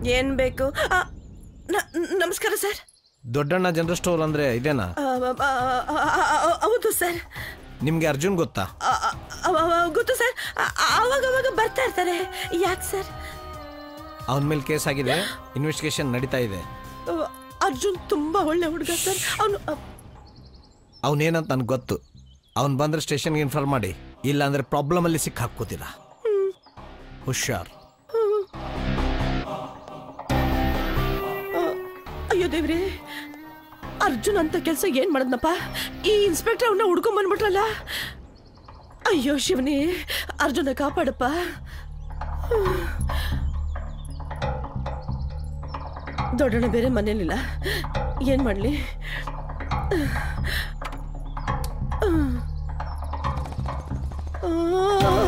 ಏನ್ ಬೇಕು ಆ, ನ- ನಮಸ್ಕಾರ ಸರ್ ದೊಡ್ಡಣ್ಣ ಜನರಲ್ ಸ್ಟೋರ್ ಅಂದ್ರೆ ಇದೇನಾ ಆ, ಆ, ಆ, ಆ, ಆ, ಹೌದು ಸರ್ ನಿಮ್ಗೆ ಅರ್ಜುನ್ ಗೊತ್ತಾ ಆ, ಆ, ಆ, ಆ, ಗೊತ್ತು ಸರ್ ಆ- ಅವಾಗ ಅವಾಗ ಬರ್ತಾ ಇರ್ತಾರೆ ಯಾಕೆ ಸರ್ ಅವನ ಮೇಲೆ ಕೇಸ್ ಆಗಿದೆ ಇನ್ವೆಸ್ಟಿಗೇಷನ್ ನಡೀತಾ ಇದೆ ಆ, ಅರ್ಜುನ್ ತುಂಬಾ ಒಳ್ಳೆ ಹುಡುಗ ಸರ್ ಅವನು ಅವನೇನಂತ ನನಗೆ ಗೊತ್ತು ಅವ್ನು ಬಂದ್ರೆ ಸ್ಟೇಷನ್ಗೆ ಇನ್ಫಾರ್ಮ್ ಮಾಡಿ ಇಲ್ಲ ಅಂದ್ರೆ ಪ್ರಾಬ್ಲಮ್ ಅಲ್ಲಿ ಸಿಕ್ಕ ಹಾಕೋತೀರ ಹುಷಾರ್ ಅಯ್ಯೋ ದೇವ್ರಿ ಅರ್ಜುನ್ ಅಂತ ಕೆಲಸ ಏನ್ ಮಾಡದ್ನಪ್ಪ ಈ ಇನ್ಸ್ಪೆಕ್ಟರ್ ಅವನ್ನ ಹುಡ್ಕೊಂಡ್ ಬಂದ್ಬಿಟ್ರಲ್ಲ ಅಯ್ಯೋ ಶಿವನಿ ಅರ್ಜುನ ಕಾಪಾಡಪ್ಪ ದೊಡ್ಡಣ್ಣ ಬೇರೆ ಮನೇಲಿಲ್ಲ ಏನ್ ಮಾಡ್ಲಿ ಆ